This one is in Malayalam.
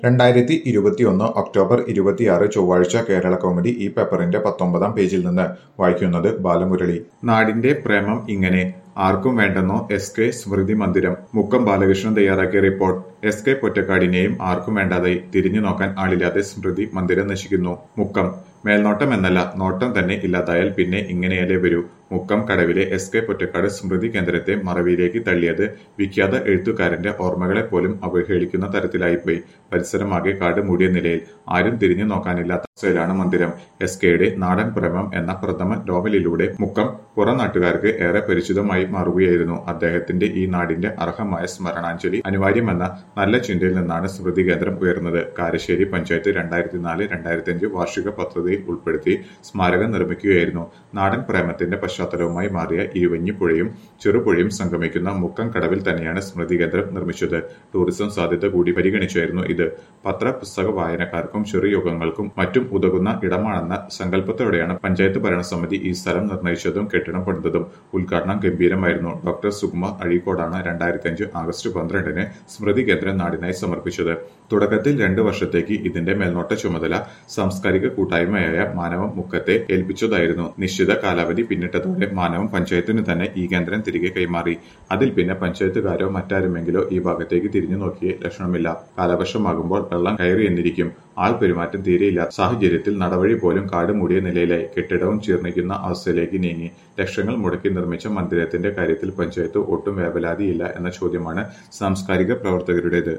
രണ്ടായിരത്തി ഇരുപത്തിയൊന്ന് ഒക്ടോബർ ഇരുപത്തിയാറ് ചൊവ്വാഴ്ച കേരള കൗമുദി ഈ പേപ്പറിന്റെ പത്തൊമ്പതാം പേജിൽ നിന്ന് വായിക്കുന്നത് ബാലമുരളി നാടിന്റെ പ്രേമം ഇങ്ങനെ ആർക്കും വേണ്ടെന്നോ എസ് കെ സ്മൃതി മന്ദിരം മുക്കം ബാലകൃഷ്ണൻ തയ്യാറാക്കിയ റിപ്പോർട്ട് എസ് കെ പൊറ്റക്കാടിനെയും ആർക്കും വേണ്ടാതായി തിരിഞ്ഞു നോക്കാൻ ആളില്ലാതെ സ്മൃതി മന്ദിരം നശിക്കുന്നു മുക്കം മേൽനോട്ടം എന്നല്ല നോട്ടം തന്നെ ഇല്ലാതായാൽ പിന്നെ ഇങ്ങനെയല്ലേ വരൂ മുക്കം കടവിലെ എസ് കെ പൊറ്റക്കാട് സ്മൃതി കേന്ദ്രത്തെ മറവിയിലേക്ക് തള്ളിയത് വിഖ്യാത എഴുത്തുകാരന്റെ ഓർമ്മകളെ പോലും അവഹേളിക്കുന്ന തരത്തിലായിപ്പോയി പരിസരമാകെ കാട് മൂടിയ നിലയിൽ ആരും തിരിഞ്ഞു നോക്കാനില്ലാത്ത അവസ്ഥയിലാണ് മന്ദിരം എസ് കെയുടെ നാടൻ പ്രേമം എന്ന പ്രഥമ നോവലിലൂടെ മുക്കം പുറം നാട്ടുകാർക്ക് ഏറെ പരിചിതമായി മാറുകയായിരുന്നു അദ്ദേഹത്തിന്റെ ഈ നാടിന്റെ അർഹമായ സ്മരണാഞ്ജലി അനിവാര്യമെന്ന നല്ല ചിന്തയിൽ നിന്നാണ് സ്മൃതി കേന്ദ്രം ഉയർന്നത് കാരശ്ശേരി പഞ്ചായത്ത് രണ്ടായിരത്തി നാല് രണ്ടായിരത്തി അഞ്ച് വാർഷിക പദ്ധതിയിൽ ഉൾപ്പെടുത്തി സ്മാരകം നിർമ്മിക്കുകയായിരുന്നു നാടൻ പ്രേമത്തിന്റെ പശ്ചാത്തലവുമായി മാറിയ ഇരുവഞ്ഞിപ്പുഴയും ചെറുപുഴയും സംഗമിക്കുന്ന മുക്കം കടവിൽ തന്നെയാണ് സ്മൃതി കേന്ദ്രം നിർമ്മിച്ചത് ടൂറിസം സാധ്യത കൂടി പരിഗണിച്ചായിരുന്നു ഇത് പത്ര പുസ്തക വായനക്കാർക്കും ചെറുയോഗങ്ങൾക്കും മറ്റും ഉതകുന്ന ഇടമാണെന്ന സങ്കല്പത്തോടെയാണ് പഞ്ചായത്ത് ഭരണസമിതി ഈ സ്ഥലം നിർണയിച്ചതും കെട്ടിടം പണിതതും ഉദ്ഘാടനം ഗംഭീരമായിരുന്നു ഡോക്ടർ സുകുമാർ അഴീക്കോടാണ് രണ്ടായിരത്തി അഞ്ച് ആഗസ്റ്റ് പന്ത്രണ്ടിന് സ്മൃതി കേന്ദ്രം നാടിനായി സമർപ്പിച്ചത് തുടക്കത്തിൽ രണ്ടു വർഷത്തേക്ക് ഇതിന്റെ മേൽനോട്ട ചുമതല സാംസ്കാരിക കൂട്ടായ്മയായ മാനവം മുക്കത്തെ ഏൽപ്പിച്ചതായിരുന്നു നിശ്ചിത കാലാവധി പിന്നിട്ടതോടെ മാനവം പഞ്ചായത്തിന് തന്നെ ഈ കേന്ദ്രം തിരികെ കൈമാറി അതിൽ പിന്നെ പഞ്ചായത്തുകാരോ മറ്റാരുമെങ്കിലോ ഈ ഭാഗത്തേക്ക് തിരിഞ്ഞു നോക്കിയേ ലക്ഷണമില്ല കാലവർഷമാകുമ്പോൾ വെള്ളം കയറി എന്നിരിക്കും ആൾ പെരുമാറ്റം തീരെയില്ലാത്ത സാഹചര്യത്തിൽ നടവഴി പോലും കാട് മൂടിയ നിലയിലായി കെട്ടിടവും ചീർണിക്കുന്ന അവസ്ഥയിലേക്ക് നീങ്ങി ലക്ഷങ്ങൾ മുടക്കി നിർമ്മിച്ച മന്ദിരത്തിന്റെ കാര്യത്തിൽ പഞ്ചായത്ത് ഒട്ടും വേവലാതിയില്ല എന്ന ചോദ്യമാണ് സാംസ്കാരിക പ്രവർത്തകരുടേത്